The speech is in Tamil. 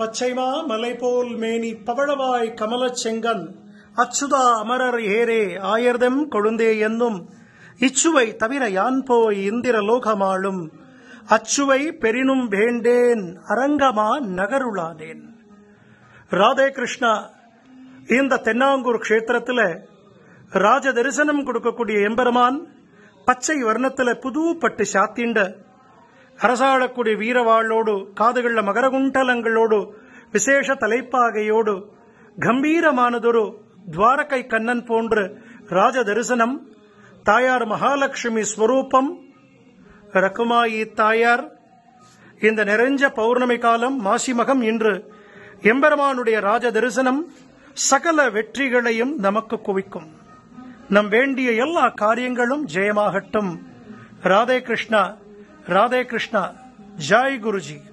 பச்சைமா மலை போல் மேனி பவழவாய் கமலச் செங்கன் அச்சுதா அமரர் ஏரே ஆயர்தம் கொழுந்தே என்னும் இச்சுவை தவிர யான் போய் இந்திர லோகமாளும் அச்சுவை பெரினும் வேண்டேன் அரங்கமா நகருளானேன் ராதே கிருஷ்ணா இந்த தென்னாங்கூர் க்ஷேத்திரத்துல ராஜ தரிசனம் கொடுக்கக்கூடிய எம்பெருமான் பச்சை வர்ணத்துல புது பட்டு சாத்திண்ட அரசாளக்கூடிய வீரவாளோடு காதுகள்ல மகரகுண்டலங்களோடு விசேஷ தலைப்பாகையோடு கம்பீரமானதொரு துவாரகை கண்ணன் போன்ற ராஜ தரிசனம் தாயார் மகாலட்சுமி ஸ்வரூபம் ரகுமாயி தாயார் இந்த நிறைஞ்ச பௌர்ணமி காலம் மாசிமகம் இன்று எம்பெருமானுடைய ராஜ தரிசனம் சகல வெற்றிகளையும் நமக்கு குவிக்கும் நம் வேண்டிய எல்லா காரியங்களும் ஜெயமாகட்டும் ராதே கிருஷ்ணா ராதே கிருஷ்ணா ஜாய் குருஜி